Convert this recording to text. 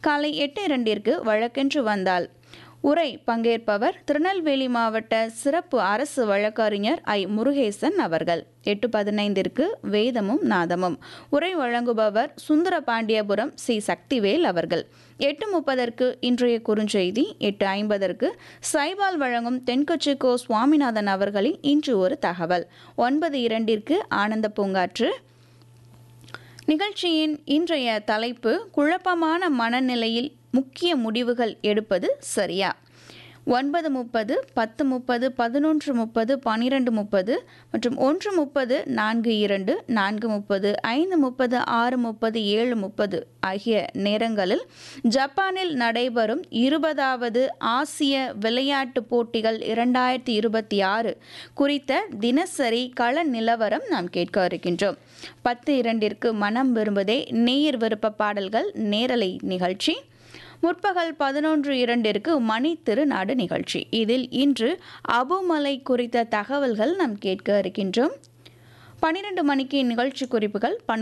காலை எட்டு இரண்டிற்கு வழக்கென்று வந்தால் உரை பங்கேற்பவர் திருநெல்வேலி மாவட்ட சிறப்பு அரசு வழக்கறிஞர் ஐ முருகேசன் அவர்கள் எட்டு பதினைந்திற்கு வேதமும் நாதமும் உரை வழங்குபவர் சுந்தர பாண்டியபுரம் சி சக்திவேல் அவர்கள் எட்டு முப்பதற்கு இன்றைய குறுஞ்செய்தி எட்டு ஐம்பதற்கு சைபால் வழங்கும் தென்கொச்சி கோ சுவாமிநாதன் அவர்களின் இன்று ஒரு தகவல் ஒன்பது இரண்டிற்கு ஆனந்த பூங்காற்று நிகழ்ச்சியின் இன்றைய தலைப்பு குழப்பமான மனநிலையில் முக்கிய முடிவுகள் எடுப்பது சரியா ஒன்பது முப்பது பத்து முப்பது பதினொன்று முப்பது பன்னிரெண்டு முப்பது மற்றும் ஒன்று முப்பது நான்கு இரண்டு நான்கு முப்பது ஐந்து முப்பது ஆறு முப்பது ஏழு முப்பது ஆகிய நேரங்களில் ஜப்பானில் நடைபெறும் இருபதாவது ஆசிய விளையாட்டுப் போட்டிகள் இரண்டாயிரத்தி இருபத்தி ஆறு குறித்த தினசரி கள நிலவரம் நாம் கேட்க இருக்கின்றோம் பத்து இரண்டிற்கு மனம் விரும்புதே நேயர் விருப்ப பாடல்கள் நேரலை நிகழ்ச்சி முற்பகல் பதினொன்று இரண்டிற்கு மணி திருநாடு நிகழ்ச்சி இதில் இன்று அபுமலை குறித்த தகவல்கள் நாம் கேட்க இருக்கின்றோம் பன்னிரண்டு மணிக்கு நிகழ்ச்சி குறிப்புகள்